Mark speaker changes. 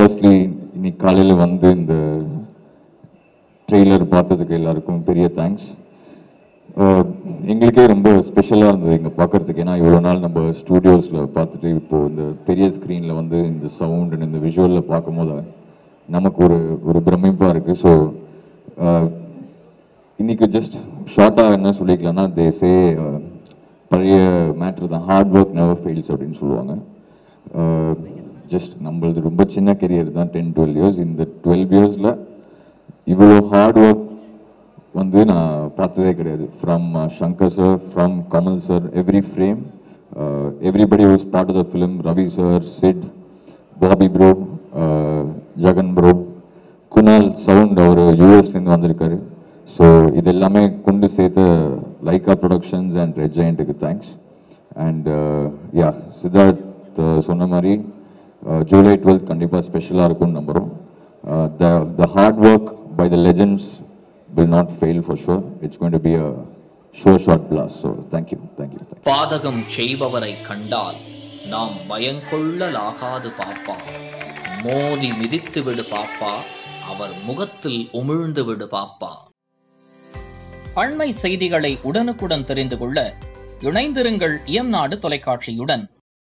Speaker 1: firstly இன்னைக்கு காலையில் வந்து இந்த ட்ரெய்லர் பார்த்ததுக்கு எல்லாருக்கும் பெரிய தேங்க்ஸ் எங்களுக்கே ரொம்ப ஸ்பெஷலாக இருந்தது இங்கே பார்க்கறதுக்கு ஏன்னா இவ்வளோ நாள் நம்ம ஸ்டூடியோஸில் பார்த்துட்டு இப்போது இந்த பெரிய ஸ்க்ரீனில் வந்து இந்த சவுண்ட் and இந்த விஷுவலில் பார்க்கும்போது நமக்கு ஒரு ஒரு பிரமிப்பாக இருக்குது ஸோ இன்னைக்கு ஜஸ்ட் ஷார்ட்டாக என்ன சொல்லிக்கலாம்னா தே சே பழைய மேட்ரு தான் ஹார்ட் ஒர்க் நெவர் ஃபெயில்ஸ் அப்படின்னு சொல்லுவாங்க ஜஸ்ட் நம்மளது ரொம்ப சின்ன கெரியர் தான் டென் டுவெல் இயர்ஸ் இந்த டுவெல் இயர்ஸில் இவ்வளோ ஹார்ட் ஒர்க் வந்து நான் பார்த்ததே கிடையாது from Shankar sir from Kamal sir every frame everybody was part of the film Ravi sir Sid Bobby bro Jagan bro Kunal sound அவர் யூஎஸ்லேருந்து வந்திருக்காரு ஸோ இது எல்லாமே கொண்டு சேர்த்த லைக்கா ப்ரொடக்ஷன்ஸ் அண்ட் ரெட் ஜெயண்ட்டுக்கு thanks and yeah Siddharth uh, சொன்ன மாதிரி ஜூலை டுவெல்த் கண்டிப்பாக ஸ்பெஷலாக இருக்கும்னு நம்புகிறோம் the the hard work by the legends will not fail for sure it's going to be a sure shot blast so thank you thank you thank you
Speaker 2: பாதகம் செய்பவரை கண்டால் நாம் பயங்கொள்ளலாகாது பாப்பா மோதி மிதித்து விடு பாப்பா அவர் முகத்தில் உமிழ்ந்து விடு பாப்பா அண்மை செய்திகளை உடனுக்குடன் தெரிந்து கொள்ள இணைந்திருங்கள் இயம்நாடு தொலைக்காட்சியுடன்